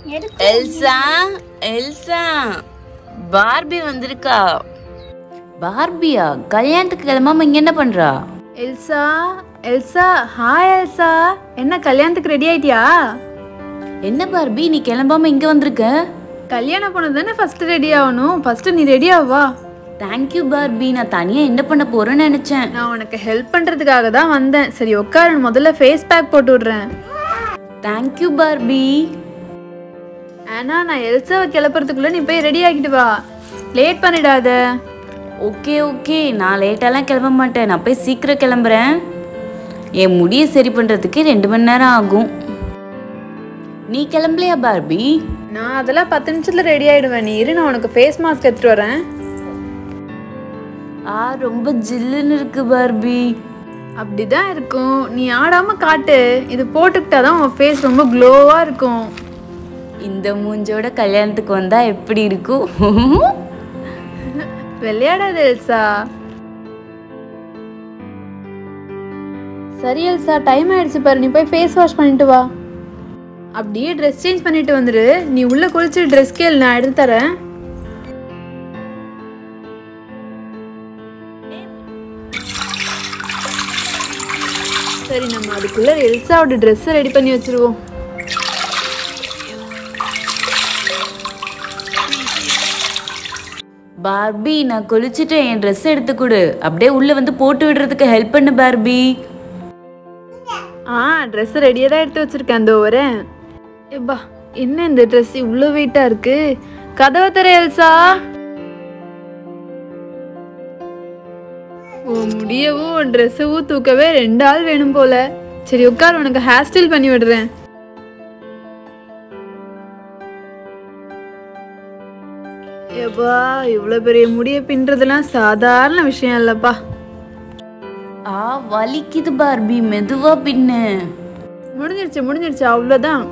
Elsa Elsa Barbie வந்திருக்கா பார்பியா கல்யாணத்துக்கு கிளம்பாம இங்க என்ன பண்றா எல்சா எல்சா ஹாய் எல்சா என்ன கல்யாணத்துக்கு ரெடி ஆயிட்டியா என்ன பார்பி நீ கிளம்பாம இங்க வந்திருக்க கல்யாணம் பொண்ணு தானே ஃபர்ஸ்ட் ரெடி ஆகணும் ஃபர்ஸ்ட் நீ ரெடி ஆவா தேங்க்யூ பார்பி நான் தனியா என்ன பண்ண போறேன்னு நினைச்சேன் நான் உனக்கு ஹெல்ப் பண்றதுக்காக தான் வந்தேன் சரி உட்காரு முதல்ல ஃபேஸ் பேக் போட்டு விடுறேன் தேங்க்யூ பார்பி ஆனா நான் எல்சாவை கிளப்புறதுக்குள்ள நீ போய் ரெடி ஆகிட்டு வா லேட் பண்ணிடாத ஓகே ஓகே நான் லேட்டாலாம் கிளம்ப மாட்டேன் நான் போய் சீக்கிரம் கிளம்புறேன் என் முடியை சரி பண்ணுறதுக்கு ரெண்டு மணி நேரம் ஆகும் நீ கிளம்பலையா பார்பி நான் அதெல்லாம் பத்து நிமிஷத்துல ரெடி ஆயிடுவேன் நீ இரு நான் உனக்கு ஃபேஸ் மாஸ்க் எடுத்துட்டு வரேன் ஆ ரொம்ப ஜில்லுன்னு இருக்கு பார்பி அப்படிதான் இருக்கும் நீ ஆடாம காட்டு இது போட்டுக்கிட்டாதான் உன் ஃபேஸ் ரொம்ப க்ளோவா இருக்கும் இந்த மூஞ்சோட கல்யாணத்துக்கு வந்தா எப்படி இருக்கும் விளையாடாத எல்சா சரி எல்சா டைம் ஆயிடுச்சு பாரு நீ போய் ஃபேஸ் வாஷ் பண்ணிட்டு வா அப்படியே ட்ரெஸ் சேஞ்ச் பண்ணிட்டு வந்துரு நீ உள்ள குளிச்சு ட்ரெஸ் கேள் நான் எடுத்து தரேன் சரி நம்ம அதுக்குள்ள எல்சாவோட ட்ரெஸ் ரெடி பண்ணி வச்சிருவோம் பார்பி நான் குளிச்சுட்டேன் என் ட்ரெஸ் எடுத்து கொடு அப்படியே உள்ள வந்து போட்டு விடுறதுக்கு ஹெல்ப் பண்ணு பார்பி ஆ ட்ரெஸ் ரெடியாக தான் எடுத்து வச்சிருக்கேன் அந்த வரேன் எப்பா என்ன இந்த ட்ரெஸ் இவ்வளோ வெயிட்டாக இருக்கு கதவை தர எல்சா ஓ முடியவும் உன் ட்ரெஸ்ஸவும் தூக்கவே ரெண்டு ஆள் வேணும் போல சரி உட்கார் உனக்கு ஹேர் ஸ்டைல் பண்ணி விடுறேன் எப்பா இவ்வளோ பெரிய முடியை பின்றதெல்லாம் சாதாரண விஷயம் இல்லைப்பா ஆ வலிக்குது பார்பி மெதுவா பின்னு முடிஞ்சிருச்சு முடிஞ்சிருச்சு அவ்வளோதான்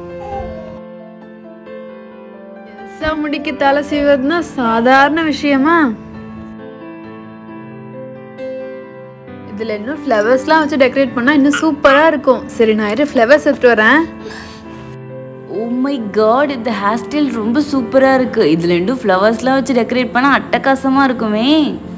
எல்சா முடிக்கு தலை செய்வதுன்னா சாதாரண விஷயமா இதுல இன்னும் ஃப்ளவர்ஸ்லாம் வச்சு டெக்கரேட் பண்ணா இன்னும் சூப்பரா இருக்கும் சரி நான் இரு ஃப்ளவர்ஸ் எடுத்துட்டு வரேன் ஓ மை காட் இந்த ஹேர் ஸ்டைல் ரொம்ப சூப்பரா இருக்கு இதுல ரெண்டும் ஃப்ளவர்ஸ்லாம் வச்சு டெக்கரேட் பண்ணா அட்டகாசமா இருக்குமே